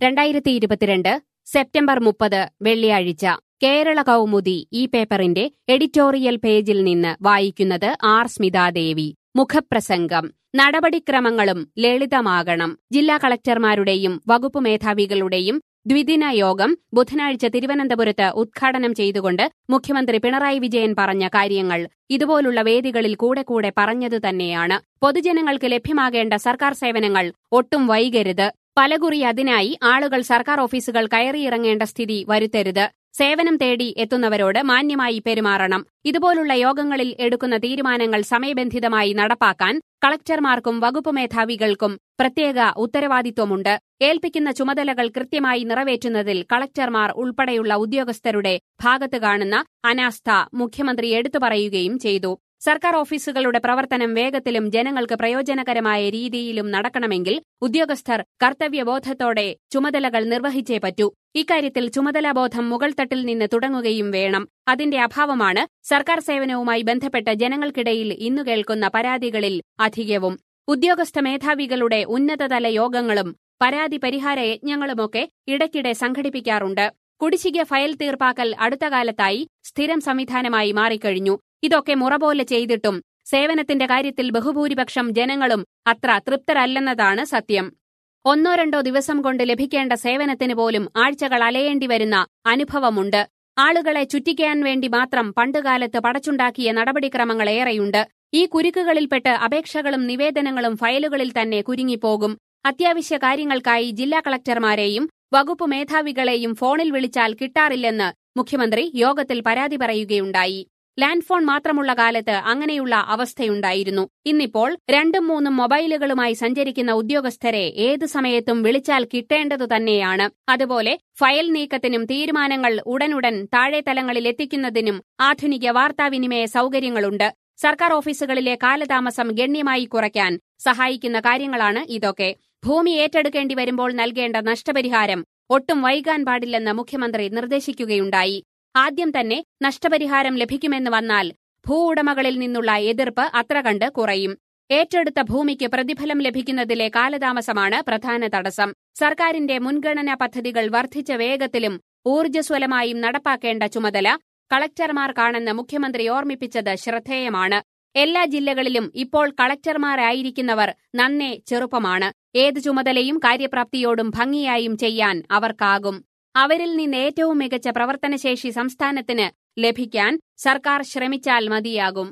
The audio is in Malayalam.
രണ്ടായിരത്തി ഇരുപത്തിരണ്ട് സെപ്റ്റംബർ മുപ്പത് വെള്ളിയാഴ്ച കേരള കൗമുദി ഈ പേപ്പറിന്റെ എഡിറ്റോറിയൽ പേജിൽ നിന്ന് വായിക്കുന്നത് ആർ സ്മിതാദേവി മുഖപ്രസംഗം നടപടിക്രമങ്ങളും ലളിതമാകണം ജില്ലാ കളക്ടർമാരുടെയും വകുപ്പ് മേധാവികളുടെയും ദ്വിദിന യോഗം ബുധനാഴ്ച തിരുവനന്തപുരത്ത് ഉദ്ഘാടനം ചെയ്തുകൊണ്ട് മുഖ്യമന്ത്രി പിണറായി വിജയൻ പറഞ്ഞ കാര്യങ്ങൾ ഇതുപോലുള്ള വേദികളിൽ കൂടെ കൂടെ പറഞ്ഞതു തന്നെയാണ് പൊതുജനങ്ങൾക്ക് ലഭ്യമാകേണ്ട സർക്കാർ സേവനങ്ങൾ ഒട്ടും വൈകരുത് പലകുറി അതിനായി ആളുകൾ സർക്കാർ ഓഫീസുകൾ കയറിയിറങ്ങേണ്ട സ്ഥിതി വരുത്തരുത് സേവനം തേടി എത്തുന്നവരോട് മാന്യമായി പെരുമാറണം ഇതുപോലുള്ള യോഗങ്ങളിൽ എടുക്കുന്ന തീരുമാനങ്ങൾ സമയബന്ധിതമായി നടപ്പാക്കാൻ കളക്ടർമാർക്കും വകുപ്പ് മേധാവികൾക്കും പ്രത്യേക ഉത്തരവാദിത്വമുണ്ട് ഏൽപ്പിക്കുന്ന ചുമതലകൾ കൃത്യമായി നിറവേറ്റുന്നതിൽ കളക്ടർമാർ ഉൾപ്പെടെയുള്ള ഉദ്യോഗസ്ഥരുടെ ഭാഗത്ത് കാണുന്ന അനാസ്ഥ മുഖ്യമന്ത്രി എടുത്തു പറയുകയും ചെയ്തു സർക്കാർ ഓഫീസുകളുടെ പ്രവർത്തനം വേഗത്തിലും ജനങ്ങൾക്ക് പ്രയോജനകരമായ രീതിയിലും നടക്കണമെങ്കിൽ ഉദ്യോഗസ്ഥർ കർത്തവ്യബോധത്തോടെ ചുമതലകൾ നിർവഹിച്ചേ പറ്റൂ ഇക്കാര്യത്തിൽ ചുമതലാബോധം മുകൾ തട്ടിൽ നിന്ന് തുടങ്ങുകയും വേണം അതിന്റെ അഭാവമാണ് സർക്കാർ സേവനവുമായി ബന്ധപ്പെട്ട് ജനങ്ങൾക്കിടയിൽ ഇന്നു കേൾക്കുന്ന പരാതികളിൽ അധികവും ഉദ്യോഗസ്ഥ മേധാവികളുടെ ഉന്നതതല യോഗങ്ങളും പരാതി പരിഹാര യജ്ഞങ്ങളുമൊക്കെ ഇടയ്ക്കിടെ സംഘടിപ്പിക്കാറുണ്ട് കുടിശ്ശിക ഫയൽ തീർപ്പാക്കൽ അടുത്ത കാലത്തായി സ്ഥിരം സംവിധാനമായി മാറിക്കഴിഞ്ഞു ഇതൊക്കെ മുറ പോലെ ചെയ്തിട്ടും സേവനത്തിന്റെ കാര്യത്തിൽ ബഹുഭൂരിപക്ഷം ജനങ്ങളും അത്ര തൃപ്തരല്ലെന്നതാണ് സത്യം ഒന്നോ രണ്ടോ ദിവസം കൊണ്ട് ലഭിക്കേണ്ട സേവനത്തിന് പോലും ആഴ്ചകൾ അലയേണ്ടി വരുന്ന അനുഭവമുണ്ട് ആളുകളെ ചുറ്റിക്കാൻ വേണ്ടി മാത്രം പണ്ടുകാലത്ത് പടച്ചുണ്ടാക്കിയ നടപടിക്രമങ്ങളേറെയുണ്ട് ഈ കുരുക്കുകളിൽപ്പെട്ട് അപേക്ഷകളും നിവേദനങ്ങളും ഫയലുകളിൽ തന്നെ കുരുങ്ങിപ്പോകും അത്യാവശ്യ കാര്യങ്ങൾക്കായി ജില്ലാ കളക്ടർമാരെയും വകുപ്പ് മേധാവികളെയും ഫോണിൽ വിളിച്ചാൽ കിട്ടാറില്ലെന്ന് മുഖ്യമന്ത്രി യോഗത്തിൽ പരാതി പറയുകയുണ്ടായി ലാൻഡ് ഫോൺ മാത്രമുള്ള കാലത്ത് അങ്ങനെയുള്ള അവസ്ഥയുണ്ടായിരുന്നു ഇന്നിപ്പോൾ രണ്ടും മൂന്നും മൊബൈലുകളുമായി സഞ്ചരിക്കുന്ന ഉദ്യോഗസ്ഥരെ ഏതു സമയത്തും വിളിച്ചാൽ കിട്ടേണ്ടതു തന്നെയാണ് അതുപോലെ ഫയൽ നീക്കത്തിനും തീരുമാനങ്ങൾ ഉടനുടൻ താഴെത്തലങ്ങളിൽ എത്തിക്കുന്നതിനും ആധുനിക വാർത്താവിനിമയ സൗകര്യങ്ങളുണ്ട് സർക്കാർ ഓഫീസുകളിലെ കാലതാമസം ഗണ്യമായി കുറയ്ക്കാൻ സഹായിക്കുന്ന കാര്യങ്ങളാണ് ഇതൊക്കെ ഭൂമി ഏറ്റെടുക്കേണ്ടി വരുമ്പോൾ നൽകേണ്ട നഷ്ടപരിഹാരം ഒട്ടും വൈകാൻ പാടില്ലെന്ന് മുഖ്യമന്ത്രി നിർദ്ദേശിക്കുകയുണ്ടായി ആദ്യം തന്നെ നഷ്ടപരിഹാരം ലഭിക്കുമെന്ന് വന്നാൽ ഭൂ ഉടമകളിൽ നിന്നുള്ള എതിർപ്പ് അത്ര കണ്ട് കുറയും ഏറ്റെടുത്ത ഭൂമിക്ക് പ്രതിഫലം ലഭിക്കുന്നതിലെ കാലതാമസമാണ് പ്രധാന തടസ്സം സർക്കാരിന്റെ മുൻഗണനാ പദ്ധതികൾ വർദ്ധിച്ച വേഗത്തിലും ഊർജ്ജസ്വലമായും നടപ്പാക്കേണ്ട ചുമതല കളക്ടർമാർക്കാണെന്ന് മുഖ്യമന്ത്രി ഓർമ്മിപ്പിച്ചത് ശ്രദ്ധേയമാണ് എല്ലാ ജില്ലകളിലും ഇപ്പോൾ കളക്ടർമാരായിരിക്കുന്നവർ നന്നേ ചെറുപ്പമാണ് ഏത് ചുമതലയും കാര്യപ്രാപ്തിയോടും ഭംഗിയായും ചെയ്യാൻ അവർക്കാകും അവരിൽ നിന്ന് ഏറ്റവും മികച്ച പ്രവർത്തനശേഷി സംസ്ഥാനത്തിന് ലഭിക്കാൻ സർക്കാർ ശ്രമിച്ചാൽ മതിയാകും